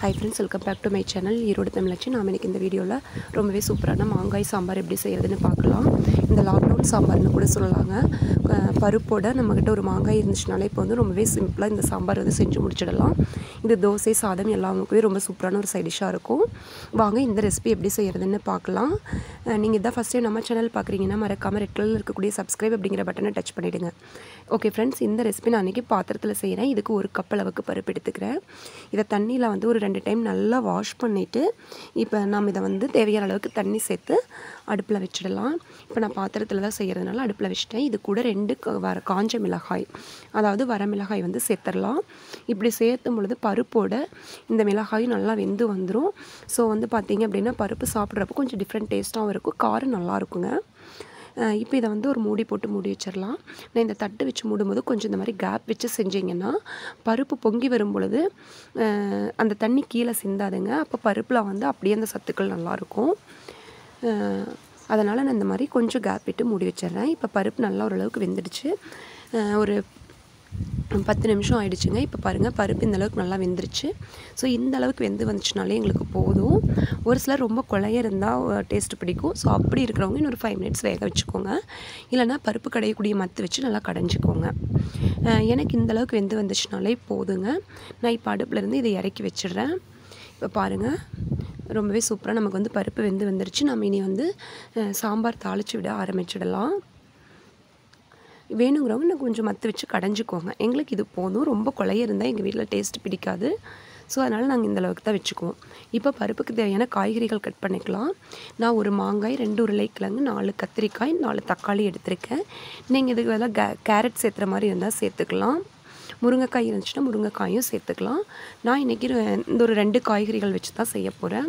high friends welcome back to my channel Erode தமிழச்சி நாம் இன்னைக்கு இந்த வீடியோவில் ரொம்பவே சூப்பரான மாங்காய் சாம்பார் எப்படி செய்கிறதுன்னு பார்க்கலாம் இந்த லாக்டவுன் சாம்பார்னு கூட சொல்லலாங்க அஹ் பருப்போட நம்மக்கிட்ட ஒரு மாங்காய் இருந்துச்சுனாலே இப்போ வந்து ரொம்பவே சிம்பிளாக இந்த சாம்பார் வந்து செஞ்சு முடிச்சிடலாம் இது தோசை சாதம் எல்லாமுக்குமே ரொம்ப சூப்பரான ஒரு சைட் டிஷ்ஷாக இருக்கும் வாங்க இந்த ரெசிபி எப்படி செய்கிறதுன்னு பார்க்கலாம் நீங்கள் இதான் ஃபஸ்ட் டைம் நம்ம சேனல் பார்க்குறீங்கன்னா மறக்காமல் ரெட் கலரில் இருக்கக்கூடிய சப்ஸ்கிரைப் அப்படிங்கிற பட்டனை டச் பண்ணிவிடுங்க ஓகே ஃப்ரெண்ட்ஸ் இந்த ரெசிபி நான் அன்றைக்கி பாத்திரத்தில் செய்கிறேன் இதுக்கு ஒரு கப் அளவுக்கு பருப்பு எடுத்துக்கிறேன் இதை தண்ணியில் வந்து ஒரு ரெண்டு டைம் நல்லா வாஷ் பண்ணிவிட்டு இப்போ நம்ம இதை வந்து தேவையான அளவுக்கு தண்ணி சேர்த்து அடுப்பில் வச்சிடலாம் இப்போ நான் பாத்திரத்தில் தான் செய்கிறதுனால அடுப்பில் வச்சுட்டேன் இது கூட ரெண்டு க- வர காஞ்ச மிளகாய் அதாவது வர மிளகாய் வந்து சேர்த்துடலாம் இப்படி சேர்த்தும் பொழுது பருப்போட இந்த மிளகாயும் நல்லா வெந்து வந்துடும் ஸோ வந்து பார்த்தீங்க அப்படின்னா பருப்பு சாப்பிட்றப்போ கொஞ்சம் டிஃப்ரெண்ட் டேஸ்ட்டாகவும் இருக்கும் காரம் நல்லா இருக்குங்க அஹ் இப்போ இதை வந்து ஒரு மூடி போட்டு மூடி வச்சிடலாம் நான் இந்த தட்டு வச்சு மூடும்போது கொஞ்சம் இந்த மாதிரி கேப் வச்சு செஞ்சீங்கன்னா பருப்பு பொங்கி வரும் பொழுது அஹ் அந்த தண்ணி கீழே சிந்தாதுங்க அப்போ பருப்பில் வந்து அப்படியே அந்த சத்துக்கள் நல்லாயிருக்கும் அதனால் நான் இந்த மாதிரி கொஞ்சம் கேப் விட்டு மூடி வச்சிடுறேன் இப்போ பருப்பு நல்லா ஓரளவுக்கு வெந்துடுச்சு அஹ் ஒரு பத்து நிமிஷம் ஆயிடுச்சுங்க இப்போ பாருங்கள் பருப்பு இந்த அளவுக்கு நல்லா வெந்துருச்சு ஸோ இந்த அளவுக்கு வெந்து வந்துச்சுனாலே எங்களுக்கு போதும் ஒரு சிலர் ரொம்ப கொலைய இருந்தால் டேஸ்ட் பிடிக்கும் ஸோ அப்படி இருக்கிறவங்க இன்னொரு ஃபைவ் மினிட்ஸ் வேக வச்சுக்கோங்க இல்லைன்னா பருப்பு கடையக்கூடிய மத்து வச்சு நல்லா கடைஞ்சிக்கோங்க அஹ் எனக்கு இந்த அளவுக்கு வெந்து வந்துச்சுனாலே போதுங்க நான் இப்போ அடுப்புலேருந்து இதை இறக்கி வச்சிடுறேன் இப்போ பாருங்கள் ரொம்பவே சூப்பராக நமக்கு வந்து பருப்பு வெந்து வந்துருச்சு நம்ம இனி வந்து அஹ் சாம்பார் தாளித்து விட ஆரம்பிச்சிடலாம் வேணுங்கிறவங்க இன்னும் கொஞ்சம் மத்து வச்சு கடைஞ்சிக்கோங்க எங்களுக்கு இது போதும் ரொம்ப கொலைய இருந்தால் எங்கள் வீட்டில் டேஸ்ட் பிடிக்காது ஸோ அதனால் நாங்கள் இந்த அளவுக்கு தான் வச்சுக்குவோம் இப்போ பருப்புக்கு தேவையான காய்கறிகள் கட் பண்ணிக்கலாம் நான் ஒரு மாங்காய் ரெண்டு உருளைக்கிழங்கு நாலு கத்திரிக்காய் நாலு தக்காளி எடுத்திருக்கேன் நீங்கள் இதுக்கு வேலை கே கேரட் சேர்த்துற மாதிரி இருந்தால் சேர்த்துக்கலாம் முருங்கைக்காய் இருந்துச்சுன்னா முருங்கைக்காயும் சேர்த்துக்கலாம் நான் இன்றைக்கி இந்த ஒரு ரெண்டு காய்கறிகள் வச்சு தான் செய்ய போகிறேன்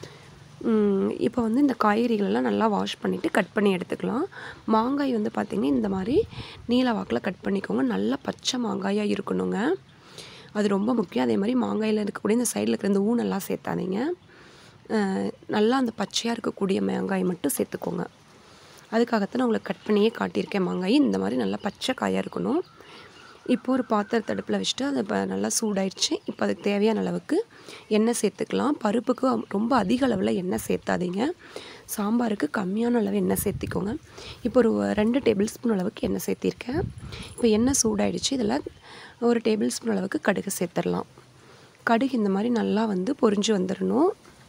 இப்போ வந்து இந்த காய்கறிகள் எல்லாம் நல்லா வாஷ் பண்ணிவிட்டு கட் பண்ணி எடுத்துக்கலாம் மாங்காய் வந்து பார்த்திங்கன்னா இந்த மாதிரி நீல வாக்கில் கட் பண்ணிக்கோங்க நல்லா பச்சை மாங்காயாக இருக்கணுங்க அது ரொம்ப முக்கியம் அதே மாதிரி மாங்காயில் இருக்கக்கூடிய இந்த சைடில் இருக்கிற இந்த ஊனெல்லாம் சேர்த்தாதீங்க அஹ் நல்லா அந்த பச்சையாக இருக்கக்கூடிய மாங்காய் மட்டும் சேர்த்துக்கோங்க அதுக்காகத்தான் நான் உங்களுக்கு கட் பண்ணியே காட்டியிருக்கேன் மாங்காய் இந்த மாதிரி நல்லா பச்சை காயாக இருக்கணும் இப்போ ஒரு பாத்திரத்தை அடுப்பில் வச்சுட்டு அது இப்போ நல்லா சூடாயிடுச்சு இப்போ அதுக்கு தேவையான அளவுக்கு எண்ணெய் சேர்த்துக்கலாம் பருப்புக்கு ரொம்ப அதிக அளவில் எண்ணெய் சேர்த்தாதீங்க சாம்பாருக்கு கம்மியான அளவு எண்ணெய் சேர்த்திக்கோங்க இப்போ ஒரு ரெண்டு டேபிள் ஸ்பூன் அளவுக்கு எண்ணெய் சேர்த்திருக்கேன் இப்போ எண்ணெய் சூடாயிடுச்சு இதில் ஒரு டேபிள் ஸ்பூன் அளவுக்கு கடுகு சேர்த்துடலாம் கடுகு இந்த மாதிரி நல்லா வந்து பொரிஞ்சு வந்துடணும்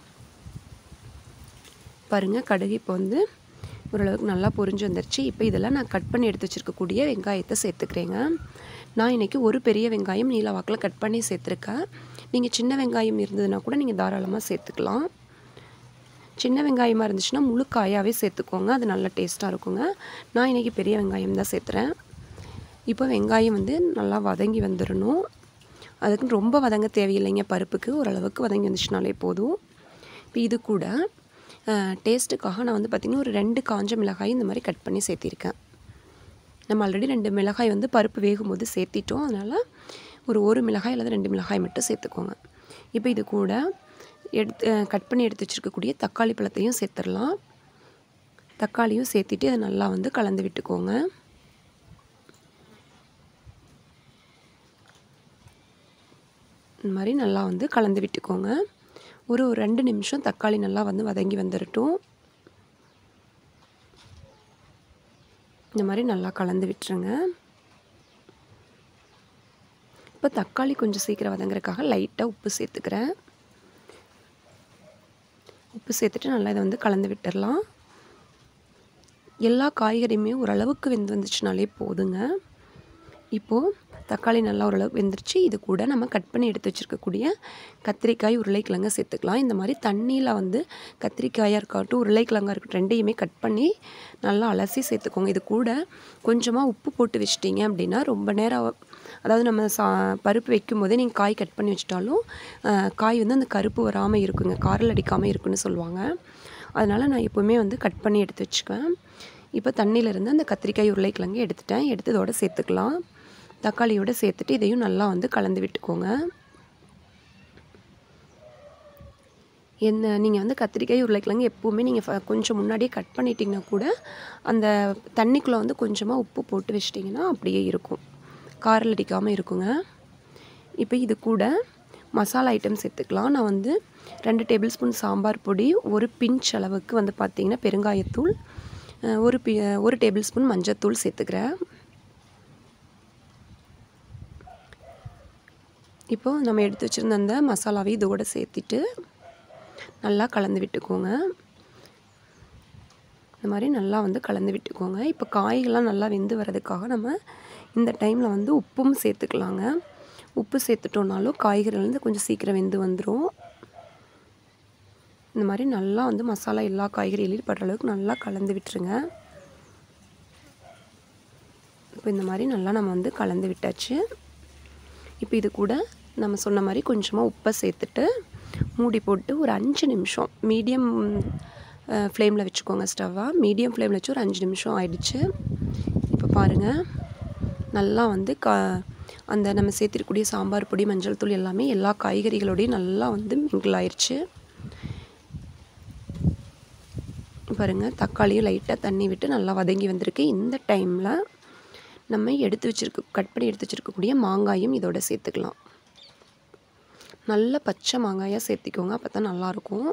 பாருங்கள் கடுகு இப்போ வந்து ஓரளவுக்கு நல்லா பொரிஞ்சு வந்துருச்சு இப்போ இதெல்லாம் நான் கட் பண்ணி எடுத்து வச்சுருக்கக்கூடிய வெங்காயத்தை சேர்த்துக்கிறேங்க நான் இன்றைக்கி ஒரு பெரிய வெங்காயம் நீல வாக்கில் கட் பண்ணி சேர்த்துருக்கேன் நீங்கள் சின்ன வெங்காயம் இருந்ததுன்னா கூட நீங்கள் தாராளமாக சேர்த்துக்கலாம் சின்ன வெங்காயமாக இருந்துச்சுன்னா முழு காயாகவே சேர்த்துக்கோங்க அது நல்ல டேஸ்ட்டாக இருக்குங்க நான் இன்றைக்கி பெரிய வெங்காயம் தான் சேர்த்துறேன் இப்போ வெங்காயம் வந்து நல்லா வதங்கி வந்துடணும் அதுக்கு ரொம்ப வதங்க தேவையில்லைங்க பருப்புக்கு ஓரளவுக்கு வதங்கி வந்துச்சுனாலே போதும் இப்போ இது கூட டேஸ்ட்டுக்காக நான் வந்து பார்த்திங்கன்னா ஒரு ரெண்டு காஞ்ச மிளகாய் இந்த மாதிரி கட் பண்ணி சேர்த்திருக்கேன் நம்ம ஆல்ரெடி ரெண்டு மிளகாய் வந்து பருப்பு வேகும்போது சேர்த்திட்டோம் அதனால் ஒரு ஒரு மிளகாய் அல்லது ரெண்டு மிளகாய் மட்டும் சேர்த்துக்கோங்க இப்போ இது கூட எடுத்து கட் பண்ணி எடுத்து வச்சுருக்கக்கூடிய தக்காளி பழத்தையும் சேர்த்துடலாம் தக்காளியும் சேர்த்திட்டு அதை நல்லா வந்து கலந்து விட்டுக்கோங்க இந்த மாதிரி நல்லா வந்து கலந்து விட்டுக்கோங்க ஒரு ஒரு ரெண்டு நிமிஷம் தக்காளி நல்லா வந்து வதங்கி வந்துடட்டும் இந்த மாதிரி நல்லா கலந்து விட்டுருங்க இப்போ தக்காளி கொஞ்சம் சீக்கிரம் வதங்குறதுக்காக லைட்டாக உப்பு சேர்த்துக்கிறேன் உப்பு சேர்த்துட்டு நல்லா இதை வந்து கலந்து விட்டுடலாம் எல்லா காய்கறியுமே ஓரளவுக்கு வெந்து வந்துச்சுனாலே போதுங்க இப்போது தக்காளி நல்லா ஓரளவுக்கு வெந்துருச்சு இது கூட நம்ம கட் பண்ணி எடுத்து வச்சுருக்கக்கூடிய கத்திரிக்காய் உருளைக்கிழங்க சேர்த்துக்கலாம் இந்த மாதிரி தண்ணியில் வந்து கத்திரிக்காயாக இருக்கட்டும் உருளைக்கிழங்கா இருக்கட்டும் ரெண்டையுமே கட் பண்ணி நல்லா அலசி சேர்த்துக்கோங்க இது கூட கொஞ்சமாக உப்பு போட்டு வச்சிட்டிங்க அப்படின்னா ரொம்ப நேரம் அதாவது நம்ம சா பருப்பு வைக்கும் போதே நீங்கள் காய் கட் பண்ணி வச்சிட்டாலும் அஹ், காய் வந்து அந்த கருப்பு வராமல் இருக்குங்க காரில் அடிக்காமல் இருக்குன்னு சொல்லுவாங்க அதனால் நான் எப்போவுமே வந்து கட் பண்ணி எடுத்து வச்சுக்குவேன் இப்போ தண்ணியிலேருந்து அந்த கத்திரிக்காய் உருளைக்கிழங்கு எடுத்துட்டேன் எடுத்து இதோட சேர்த்துக்கலாம் தக்காளியோடு சேர்த்துட்டு இதையும் நல்லா வந்து கலந்து விட்டுக்கோங்க என்ன நீங்கள் வந்து கத்திரிக்காய் உருளைக்கிழங்கு எப்போவுமே நீங்கள் கொஞ்சம் முன்னாடியே கட் பண்ணிட்டீங்கன்னா கூட அந்த தண்ணிக்குள்ளே வந்து கொஞ்சமாக உப்பு போட்டு வச்சிட்டிங்கன்னா அப்படியே இருக்கும் காரில் அடிக்காமல் இருக்குங்க இப்போ இது கூட மசாலா ஐட்டம் சேர்த்துக்கலாம் நான் வந்து ரெண்டு டேபிள் ஸ்பூன் சாம்பார் பொடி ஒரு பிஞ்ச் அளவுக்கு வந்து பார்த்திங்கன்னா பெருங்காயத்தூள் அஹ், ஒரு பி ஒரு டேபிள் ஸ்பூன் மஞ்சத்தூள் சேர்த்துக்கிறேன் இப்போது நம்ம எடுத்து வச்சுருந்த அந்த மசாலாவை இதோட சேர்த்திட்டு நல்லா கலந்து விட்டுக்கோங்க இந்த மாதிரி நல்லா வந்து கலந்து விட்டுக்கோங்க இப்போ காய்கள்லாம் நல்லா வெந்து வர்றதுக்காக நம்ம இந்த டைமில் வந்து உப்பும் சேர்த்துக்கலாங்க உப்பு சேர்த்துட்டோம்னாலும் காய்கறிகள் வந்து கொஞ்சம் சீக்கிரம் வெந்து வந்துடும் இந்த மாதிரி நல்லா வந்து மசாலா எல்லா காய்கறிகளையும் படுற அளவுக்கு நல்லா கலந்து விட்டுருங்க இப்போ இந்த மாதிரி நல்லா நம்ம வந்து கலந்து விட்டாச்சு இப்போ இது கூட நம்ம சொன்ன மாதிரி கொஞ்சமாக உப்பை சேர்த்துட்டு மூடி போட்டு ஒரு அஞ்சு நிமிஷம் மீடியம் ஃப்ளேமில் வச்சுக்கோங்க ஸ்டவ்வாக மீடியம் ஃப்ளேமில் வச்சு ஒரு அஞ்சு நிமிஷம் ஆயிடுச்சு இப்போ பாருங்கள் நல்லா வந்து கா அந்த நம்ம சேர்த்திருக்கக்கூடிய சாம்பார் பொடி மஞ்சள் தூள் எல்லாமே எல்லா காய்கறிகளோடையும் நல்லா வந்து மிங்கிள் ஆயிடுச்சு பாருங்கள் தக்காளியும் லைட்டாக தண்ணி விட்டு நல்லா வதங்கி வந்திருக்கு இந்த டைமில் நம்ம எடுத்து வச்சிருக்க கட் பண்ணி எடுத்து வச்சிருக்கக்கூடிய மாங்காயும் இதோட சேர்த்துக்கலாம் நல்ல பச்சை மாங்காயாக சேர்த்திக்கோங்க அப்போ தான் நல்லாயிருக்கும்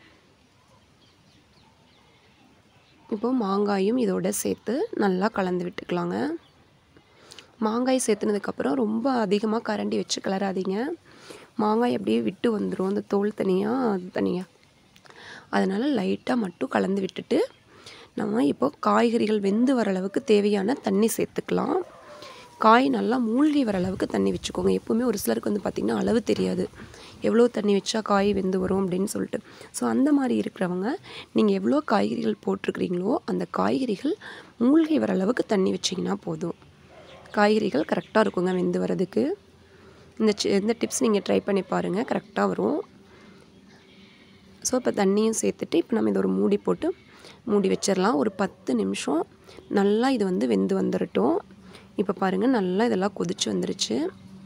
இப்போது மாங்காயும் இதோட சேர்த்து நல்லா கலந்து விட்டுக்கலாங்க மாங்காய் சேர்த்துனதுக்கப்புறம் ரொம்ப அதிகமாக கரண்டி வச்சு கிளறாதீங்க மாங்காய் அப்படியே விட்டு வந்துடும் அந்த தோல் தனியாக அது தனியாக அதனால் லைட்டாக மட்டும் கலந்து விட்டுட்டு நம்ம இப்போ காய்கறிகள் வெந்து வர அளவுக்கு தேவையான தண்ணி சேர்த்துக்கலாம் காய் நல்லா மூழ்கி வர அளவுக்கு தண்ணி வச்சுக்கோங்க எப்போவுமே ஒரு சிலருக்கு வந்து பார்த்திங்கன்னா அளவு தெரியாது எவ்வளோ தண்ணி வச்சா காய் வெந்து வரும் அப்படின்னு சொல்லிட்டு ஸோ அந்த மாதிரி இருக்கிறவங்க நீங்கள் எவ்வளோ காய்கறிகள் போட்டிருக்கிறீங்களோ அந்த காய்கறிகள் மூழ்கி வர அளவுக்கு தண்ணி வச்சிங்கன்னா போதும் காய்கறிகள் கரெக்டாக இருக்குங்க வெந்து வரதுக்கு இந்த சி- இந்த டிப்ஸ் நீங்கள் ட்ரை பண்ணி பாருங்கள் கரெக்டாக வரும் ஸோ இப்போ தண்ணியும் சேர்த்துட்டு இப்போ நம்ம இதை ஒரு மூடி போட்டு மூடி வச்சிடலாம் ஒரு பத்து நிமிஷம் நல்லா இது வந்து வெந்து வந்துடட்டும் இப்போ பாருங்கள் நல்லா இதெல்லாம் கொதிச்சு வந்துருச்சு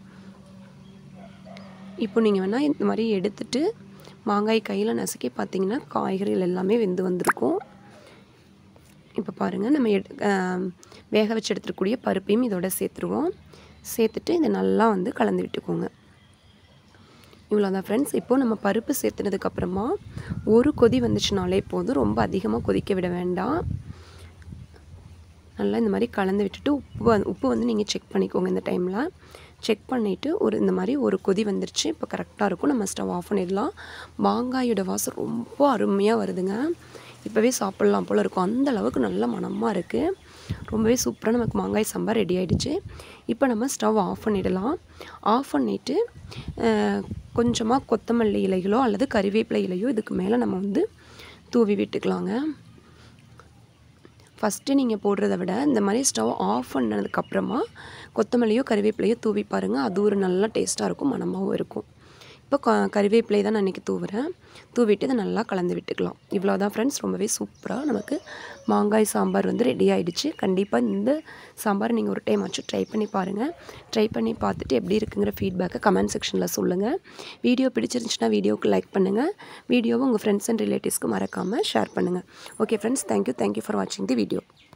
இப்போ நீங்கள் வேணால் இந்த மாதிரி எடுத்துட்டு மாங்காய் கையில் நசுக்கி பார்த்தீங்கன்னா காய்கறிகள் எல்லாமே வெந்து வந்திருக்கும் இப்போ பாருங்கள் நம்ம எடு ஆம், வேக வச்சு எடுத்துருக்கூடிய பருப்பையும் இதோட சேர்த்துருவோம் சேர்த்துட்டு இதை நல்லா வந்து கலந்து விட்டுக்கோங்க இவ்வளோதான் ஃப்ரெண்ட்ஸ் இப்போது நம்ம பருப்பு சேர்த்துனதுக்கப்புறமா ஒரு கொதி வந்துச்சுனாலே போதும் ரொம்ப அதிகமாக கொதிக்க விட வேண்டாம் நல்லா இந்த மாதிரி கலந்து விட்டுட்டு உப்பு வந்து- உப்பு வந்து நீங்கள் செக் பண்ணிக்கோங்க இந்த டைமில் செக் பண்ணிவிட்டு ஒரு இந்த மாதிரி ஒரு கொதி வந்துருச்சு இப்போ கரெக்டாக இருக்கும் நம்ம ஸ்டவ் ஆஃப் பண்ணிடலாம் மாங்காயோட வாசம் ரொம்ப அருமையாக வருதுங்க இப்போவே சாப்பிட்லாம் போல் இருக்கும் அந்த அளவுக்கு நல்ல மணமாக இருக்குது ரொம்பவே சூப்பராக நமக்கு மாங்காய் சாம்பார் ரெடி ஆயிடுச்சு இப்போ நம்ம ஸ்டவ் ஆஃப் பண்ணிடலாம் ஆஃப் பண்ணிவிட்டு கொஞ்சமாக கொத்தமல்லி இலைகளோ அல்லது கறிவேப்பிலை இலையோ இதுக்கு மேலே நம்ம வந்து தூவி விட்டுக்கலாங்க ஃபஸ்ட்டு நீங்கள் போடுறத விட இந்த மாதிரி ஸ்டவ் ஆஃப் பண்ணதுக்கப்புறமா கொத்தமல்லியோ கறிவேப்பிலையோ தூவி பாருங்கள் அது ஒரு நல்ல டேஸ்ட்டாக இருக்கும் மணமாகவும் இருக்கும் இப்போ க கறிவேப்பிலை தான் நான் இன்றைக்கி தூவுறேன் தூவிட்டு இதை நல்லா கலந்து விட்டுக்கலாம் இவ்வளோ தான் ஃப்ரெண்ட்ஸ் ரொம்பவே சூப்பராக நமக்கு மாங்காய் சாம்பார் வந்து ரெடி ஆயிடுச்சு கண்டிப்பாக இந்த சாம்பார் நீங்கள் ஒரு டைம் ஆச்சும் ட்ரை பண்ணி பாருங்கள் ட்ரை பண்ணி பார்த்துட்டு எப்படி இருக்குங்கிற ஃபீட்பேக்கை கமெண்ட் செக்ஷனில் சொல்லுங்கள் வீடியோ பிடிச்சிருந்துச்சுன்னா வீடியோவுக்கு லைக் பண்ணுங்கள் வீடியோவை உங்கள் ஃப்ரெண்ட்ஸ் அண்ட் ரிலேட்டிவ்ஸ்க்கு மறக்காமல் ஷேர் பண்ணுங்கள் okay friends thank you thank you for வாட்சிங் தி வீடியோ